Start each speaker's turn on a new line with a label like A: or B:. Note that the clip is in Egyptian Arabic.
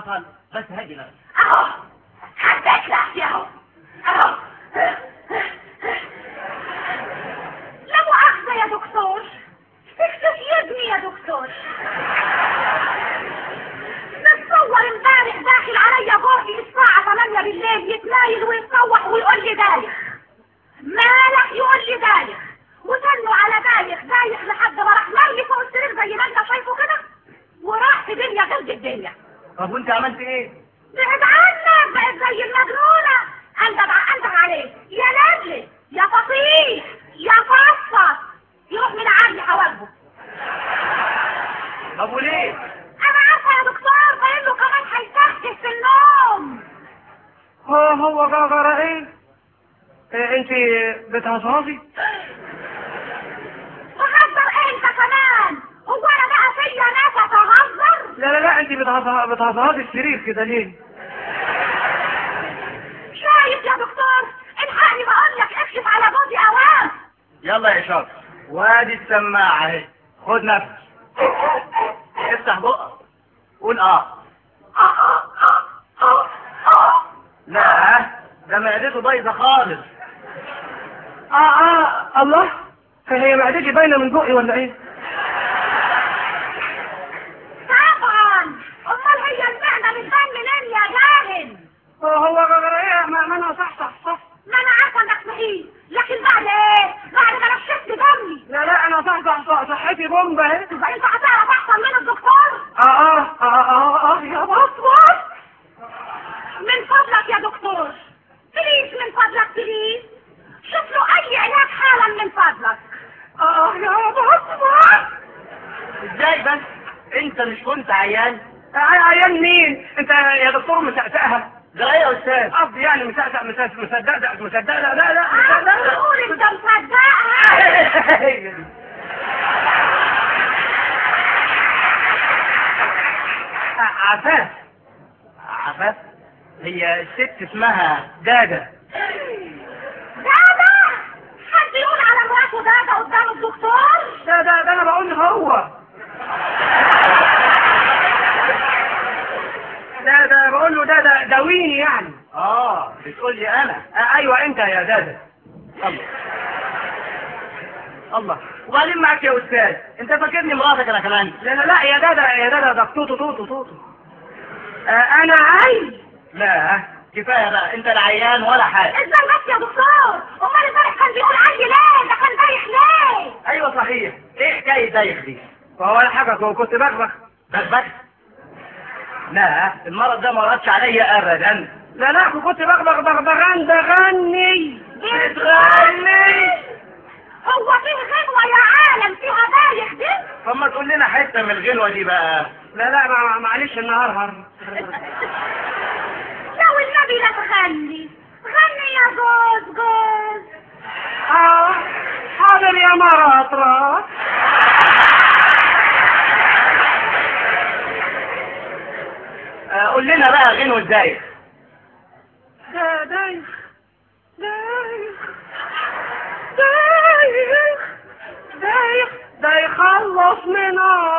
A: حصل بس هدي نفسك
B: اهو حبيت لحظي اهو اهو لا مؤاخذة يا دكتور اكتب يدني يا دكتور نتصور امبارح داخل عليا جوزي الساعة 8 بالليل يتنايل ويتصوح ويقول لي دايخ مالك يقول لي دايخ وسنه على دايخ دايخ لحد ما راح مرمي فوق السرير زي ما انت شايفه كده وراح في دنيا جلد الدنيا
A: طب وانت عملت ايه؟
B: بعد عنك بقت زي المجنونة انت عندك عليه يا لجلي يا فصيح يا فصة يروح من عندي حواجبه
A: طب وليه؟
B: انا عارفة يا دكتور باين له كمان هيتهته في النوم
C: هو هو جرى ايه؟ إيه انت بتهزهزي؟
B: تهزر انت كمان هو انا بقى فيا ناس اتهزر
C: لا لا لا انت بتهزه- بتهزهزي السرير كده ليه؟
B: شايف يا دكتور الحقني بقول لك اكشف على جوزي اوام
A: يلا يا شاطر وادي السماعة اهي خد نفس افتح بقك قول اه لا ده معدته بايظة خالص
C: اه اه الله هي معدتي باينه من بقي ولا ايه؟
B: طبعا امال هي المعدة بتبان منين يا جاهل
C: هو هو جرى ايه؟ ما ما انا صح صح صح
B: ما انا عارفه انك صحيح لكن بعد ايه بعد ما نشفت دمي
C: لا لا انا صح صح صح صحتي بومبا اهي
B: يبقى انت هتعرف احسن من الدكتور
C: اه اه اه اه اه يا بطل
B: من فضلك يا دكتور بليز من فضلك بليز شوف له اي علاج حالا من فضلك
C: اه يا بطل
A: ازاي بس انت مش كنت عيان
C: عيان مين؟ انت يا دكتور مسقسقها
A: ده ايه يا استاذ
C: قصدي يعني مسقسق مسقسق مصدق مصدق لا لا لا
B: عاوز
C: لا
B: تقول انت مصدقها
C: لا عفاف
A: عفاف هي الست اسمها دادا
B: دادا حد يقول على مراته دادا قدام الدكتور
C: ده ده ده انا بقول هو ده ده بقول له ده ده داويني يعني
A: اه بتقول لي انا
C: آه ايوه انت يا دادا
A: الله الله وبعدين معاك يا استاذ انت فاكرني مراتك انا كمان
C: لا لا لا يا دادا يا دادا ده توتو توتو توتو آه انا عايز
A: لا كفايه بقى انت لا عيان ولا حاجه
B: ازاي بس يا دكتور امال امبارح كان بيقول عندي ليه ده كان دايخ ليه
A: ايوه صحيح ايه حكايه دايخ دي
C: ولا حاجه كنت بكبخ
A: بس لا المرض ده ما ردش عليا ابدا
C: لا لا كنت بغبغ بغبغان بغني
B: بتغني هو فيه غنوة يا عالم فيها دايخ دي
A: طب ما تقول لنا حته من الغنوه دي بقى
C: لا لا ما- معلش النهار هر
B: لو النبي لا تغني غني يا جوز جوز
C: اه حاضر يا مرات راس
A: آه، قول لنا بقى غنوه ازاي
C: ده دايخ دايخ دايخ دايخ ده يخلص من